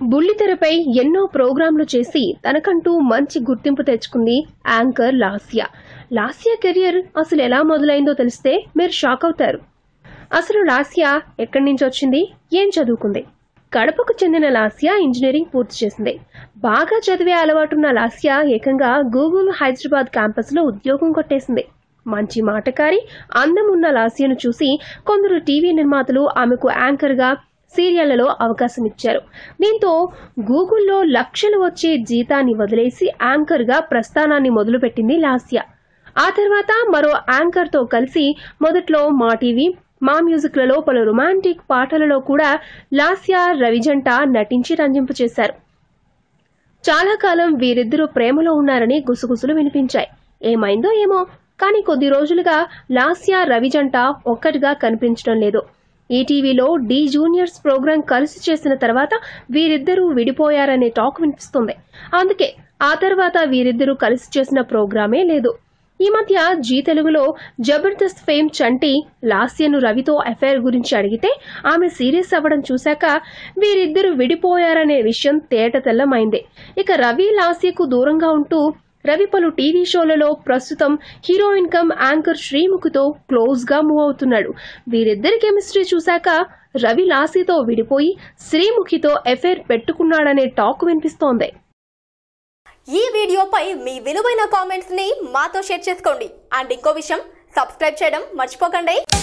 బుల్లితెరపై ఎన్నో ప్రోగ్రాంలు చేసి తనకంటూ మంచి గుర్తింపు తెచ్చుకుంది యాంకర్ లాస్యా లాస్యా కెరియర్ అసలు ఎలా మొదలైందో తెలిస్తే మీరు షాక్ అవుతారు అసలు లాస్యా ఎక్కడి నుంచి వచ్చింది ఏం చదువుకుంది కడపకు చెందిన లాస్యా ఇంజనీరింగ్ పూర్తి చేసింది బాగా చదివే అలవాటున్న లాస్యా ఏకంగా గూగుల్ హైదరాబాద్ క్యాంపస్లో ఉద్యోగం కొట్టేసింది మంచి మాటకారి అందం ఉన్న లాస్యను చూసి కొందరు టీవీ నిర్మాతలు ఆమెకు యాంకర్గా సీరియళ్లలో అవకాశం ఇచ్చారు దీంతో గూగుల్లో లక్షలు వచ్చే జీతాన్ని వదిలేసి యాంకర్గా ప్రస్థానాన్ని మొదలుపెట్టింది లాస్యా ఆ తర్వాత మరో యాంకర్తో కలిసి మొదట్లో మా టీవీ మా మ్యూజిక్లలో పలు రొమాంటిక్ పాటలలో కూడా లాస్యా రవిజంట నటించి రంజింపు చేశారు చాలా కాలం వీరిద్దరూ ప్రేమలో ఉన్నారని గుసగుసలు వినిపించాయి ఏమైందో ఏమో కానీ కొద్ది రోజులుగా లాస్యా రవిజంట ఒక్కటిగా కనిపించడం లేదు ఈటీవీలో డి జూనియర్స్ ప్రోగ్రాం కలిసి చేసిన తర్వాత వీరిద్దరూ విడిపోయారనే టాక్ వినిపిస్తుంది అందుకే ఆ తర్వాత వీరిద్దరూ కలిసి చేసిన ప్రోగ్రామే లేదు ఈ మధ్య జీ తెలుగులో జబర్దస్త్ ఫేమ్ చంటి లాస్యను రవితో అఫైర్ గురించి అడిగితే ఆమె సీరియస్ అవ్వడం చూశాక వీరిద్దరు విడిపోయారనే విషయం తేట తెల్లమైంది ఇక రవి లాస్యకు దూరంగా ఉంటూ రవి పలు టీవీ షోలలో ప్రస్తుతం హీరోయిన్ కమ్ యాంకర్ శ్రీముఖితో క్లోజ్ గా మూవ్ అవుతున్నాడు వీరిద్దరి కెమిస్ట్రీ చూశాక రవి లాసీతో విడిపోయి శ్రీముఖితో ఎఫైర్ పెట్టుకున్నాడనే టాక్ వినిపిస్తోంది ఈ వీడియోపై మీ విలువైన కామెంట్స్ ని మాతో షేర్ చేసుకోండి అండ్ ఇంకో విషయం సబ్స్క్రైబ్ చేయడం మర్చిపోకండి